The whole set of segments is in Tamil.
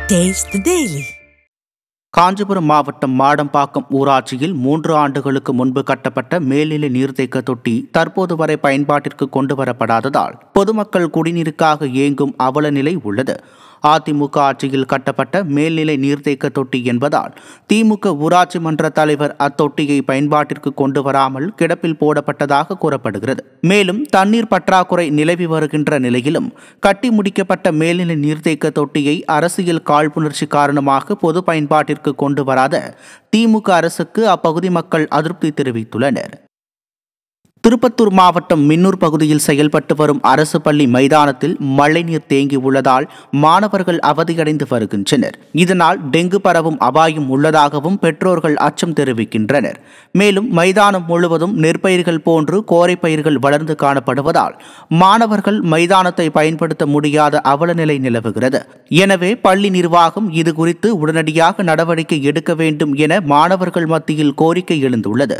Taste the Daily. காஞ்சிபுரம் மாவட்டம் மாடம்பாக்கம் ஊராட்சியில் மூன்று ஆண்டுகளுக்கு முன்பு கட்டப்பட்ட மேல்நிலை நீர்த்தேக்க தொட்டி தற்போது வரை பயன்பாட்டிற்கு கொண்டு வரப்படாததால் பொதுமக்கள் குடிநீருக்காக ஏங்கும் அவல நிலை உள்ளது அதிமுக ஆட்சியில் கட்டப்பட்ட மேல்நிலை நீர்த்தேக்க தொட்டி என்பதால் திமுக ஊராட்சி மன்ற தலைவர் அத்தொட்டியை பயன்பாட்டிற்கு கொண்டு வராமல் கிடப்பில் போடப்பட்டதாக கூறப்படுகிறது மேலும் தண்ணீர் பற்றாக்குறை நிலவி வருகின்ற நிலையிலும் கட்டி முடிக்கப்பட்ட மேல்நிலை நீர்த்தேக்க தொட்டியை அரசியல் காழ்ப்புணர்ச்சி காரணமாக பொது பயன்பாட்டிற்கு கொண்டு வராத திமுக அரசுக்கு அப்பகுதி மக்கள் அதிருப்தி தெரிவித்துள்ளனர் திருப்பத்தூர் மாவட்டம் மின்னூர் பகுதியில் செயல்பட்டு வரும் அரசு பள்ளி மைதானத்தில் மழைநீர் தேங்கி உள்ளதால் மாணவர்கள் அவதியடைந்து வருகின்றனர் இதனால் டெங்கு பரவும் அபாயம் உள்ளதாகவும் பெற்றோர்கள் அச்சம் தெரிவிக்கின்றனர் மேலும் மைதானம் முழுவதும் நெற்பயிர்கள் போன்று கோரை பயிர்கள் வளர்ந்து காணப்படுவதால் மாணவர்கள் மைதானத்தை பயன்படுத்த முடியாத அவலநிலை நிலவுகிறது எனவே பள்ளி நிர்வாகம் இது குறித்து உடனடியாக நடவடிக்கை எடுக்க வேண்டும் என மாணவர்கள் மத்தியில் கோரிக்கை எழுந்துள்ளது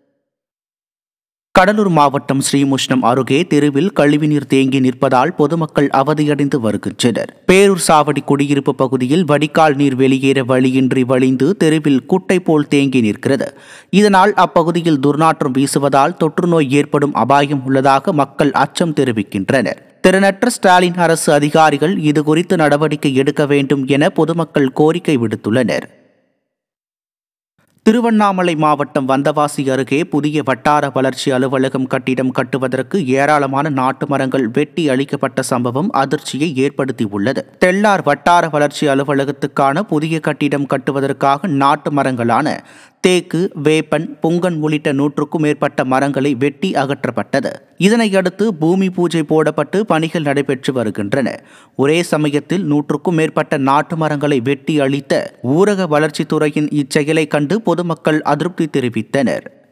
கடலூர் மாவட்டம் ஸ்ரீமுஷ்ணம் அருகே தெருவில் கழிவுநீர் தேங்கி நிற்பதால் பொதுமக்கள் அவதியடைந்து வருகின்றனர் பேரூர் சாவடி குடியிருப்பு பகுதியில் வடிகால் நீர் வெளியேற வழியின்றி வழிந்து தெருவில் குட்டை போல் தேங்கி நிற்கிறது இதனால் அப்பகுதியில் துர்நாற்றம் வீசுவதால் தொற்றுநோய் ஏற்படும் அபாயம் உள்ளதாக மக்கள் அச்சம் தெரிவிக்கின்றனர் திறனற்ற ஸ்டாலின் அரசு அதிகாரிகள் இதுகுறித்து நடவடிக்கை எடுக்க வேண்டும் என பொதுமக்கள் கோரிக்கை விடுத்துள்ளனர் திருவண்ணாமலை மாவட்டம் வந்தவாசி அருகே புதிய வட்டார வளர்ச்சி அலுவலகம் கட்டிடம் கட்டுவதற்கு ஏராளமான நாட்டு மரங்கள் வெட்டி அளிக்கப்பட்ட சம்பவம் அதிர்ச்சியை ஏற்படுத்தியுள்ளது தெள்ளார் வட்டார வளர்ச்சி அலுவலகத்துக்கான புதிய கட்டிடம் கட்டுவதற்காக நாட்டு மரங்களான தேக்கு வேப்பன் புங்கன் உள்ளிட்ட நூற்றுக்கும் மேற்பட்ட மரங்களை வெட்டி அகற்றப்பட்டது இதனையடுத்து பூமி பூஜை போடப்பட்டு பணிகள் நடைபெற்று வருகின்றன ஒரே சமயத்தில் நூற்றுக்கும் மேற்பட்ட நாட்டு மரங்களை வெட்டி அளித்த ஊரக வளர்ச்சித்துறையின் இச்செயலை கண்டு பொதுமக்கள் அதிருப்தி தெரிவித்தனர்